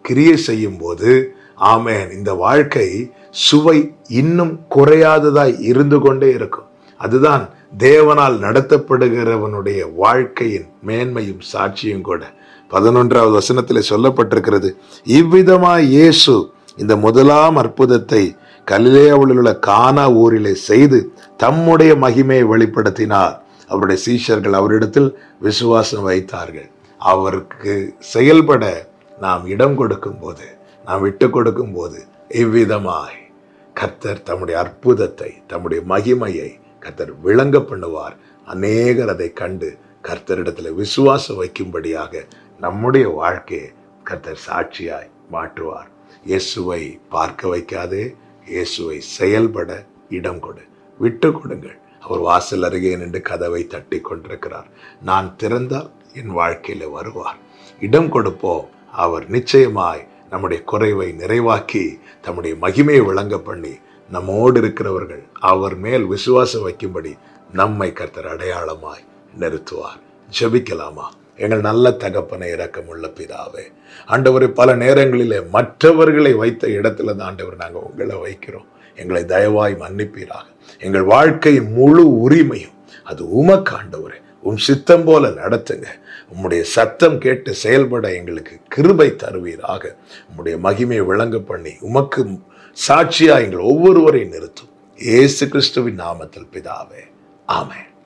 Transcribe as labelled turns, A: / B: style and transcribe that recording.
A: கிரியை செய்யும் போது ஆமேன் இந்த வாழ்க்கை சுவை இன்னும் குறையாததாய் இருந்து கொண்டே இருக்கும் அதுதான் தேவனால் நடத்தப்படுகிறவனுடைய வாழ்க்கையின் மேன்மையும் சாட்சியும் கூட பதினொன்றாவது வசனத்தில் சொல்லப்பட்டிருக்கிறது இவ்விதமாய் இயேசு இந்த முதலாம் அற்புதத்தை கலிலேயாவில் உள்ள கானா ஊரிலே செய்து தம்முடைய மகிமையை வெளிப்படுத்தினார் அவருடைய சீஷர்கள் அவரிடத்தில் விசுவாசம் வைத்தார்கள் அவருக்கு செயல்பட நாம் இடம் கொடுக்கும் போது நாம் விட்டு கொடுக்கும் போது இவ்விதமாய் கர்த்தர் தம்முடைய அற்புதத்தை தம்முடைய மகிமையை கர்த்தர் விளங்க பண்ணுவார் அநேகர் அதை கண்டு கர்த்தரிடத்தில் விசுவாசம் வைக்கும்படியாக நம்முடைய வாழ்க்கையை கர்த்தர் சாட்சியாய் மாற்றுவார் இயேசுவை பார்க்க வைக்காதே இயேசுவை செயல்பட இடம் கொடு விட்டு கொடுங்கள் அவர் வாசல் அருகே நின்று கதவை தட்டி கொண்டிருக்கிறார் நான் திறந்தால் என் வாழ்க்கையில வருவார் இடம் கொடுப்போம் அவர் நிச்சயமாய் நம்முடைய குறைவை நிறைவாக்கி தம்முடைய மகிமையை விளங்க பண்ணி நம்மோடு இருக்கிறவர்கள் அவர் மேல் விசுவாசம் வைக்கும்படி நம்மை கர்த்தர் அடையாளமாய் நிறுத்துவார் ஜெபிக்கலாமா எங்கள் நல்ல தகப்பனை இரக்கமுள்ள பிதாவே ஆண்டவரை பல நேரங்களிலே மற்றவர்களை வைத்த இடத்துல தான் ஆண்டவர் நாங்கள் உங்களை வைக்கிறோம் எங்களை தயவாய் மன்னிப்பீராக எங்கள் வாழ்க்கையின் முழு உரிமையும் அது உமக்கு ஆண்டவரே உம் சித்தம் போல நடத்துங்க உம்முடைய சத்தம் கேட்டு செயல்பட எங்களுக்கு கிருபை தருவீராக உம்முடைய மகிமையை விளங்க பண்ணி உமக்கு சாட்சியா எங்கள் ஒவ்வொருவரையும் நிறுத்தும் இயேசு கிறிஸ்துவின் நாமத்தில் பிதாவே ஆமென்